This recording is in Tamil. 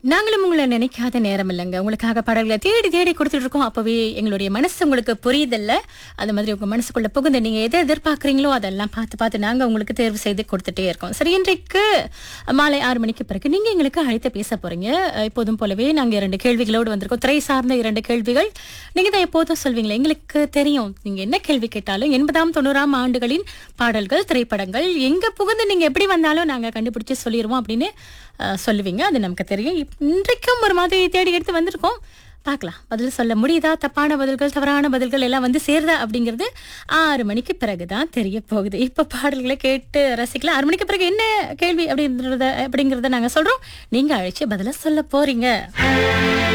நாங்களும் உங்களை நினைக்காத நேரம் இல்லைங்க உங்களுக்காக பாடல்களை தேடி தேடி கொடுத்துட்டு இருக்கோம் அப்பவே எங்களுடைய மனசு உங்களுக்கு புரியுதில்ல அது மாதிரி உங்க மனசுக்குள்ள புகுந்து நீங்க எதை எதிர்பார்க்கறீங்களோ அதெல்லாம் பார்த்து பார்த்து நாங்க உங்களுக்கு தேர்வு செய்து கொடுத்துட்டே இருக்கோம் சரி இன்றைக்கு மாலை ஆறு மணிக்கு பிறகு நீங்க எங்களுக்கு அழைத்து பேச போறீங்க அஹ், எப்போதும் போலவே நாங்க இரண்டு கேள்விகளோடு வந்திருக்கோம் திரை சார்ந்த இரண்டு கேள்விகள் நீங்க தான் எப்போதும் சொல்வீங்களே எங்களுக்கு தெரியும் நீங்க என்ன கேள்வி கேட்டாலும் எண்பதாம் தொண்ணூறாம் ஆண்டுகளின் பாடல்கள் திரைப்படங்கள் எங்க புகுந்து நீங்க எப்படி வந்தாலும் நாங்க கண்டுபிடிச்சு சொல்லிடுவோம் அப்படின்னு அஹ், சொல்லுவீங்க அது நமக்கு தெரியும் இப்- இன்றைக்கும் ஒரு மாதிரி தேடி எடுத்து வந்திருக்கோம் பார்க்கலாம் பதில் சொல்ல முடியுதா தப்பான பதில்கள் தவறான பதில்கள் எல்லாம் வந்து சேருதா அப்படிங்கிறது ஆறு மணிக்கு பிறகுதான் தெரிய போகுது இப்ப பாடல்களை கேட்டு ரசிக்கலாம் ஆறு மணிக்கு பிறகு என்ன கேள்வி அப்படின்றத அப்படிங்கறத நாங்க சொல்றோம் நீங்க அழைச்சு பதில சொல்ல போறீங்க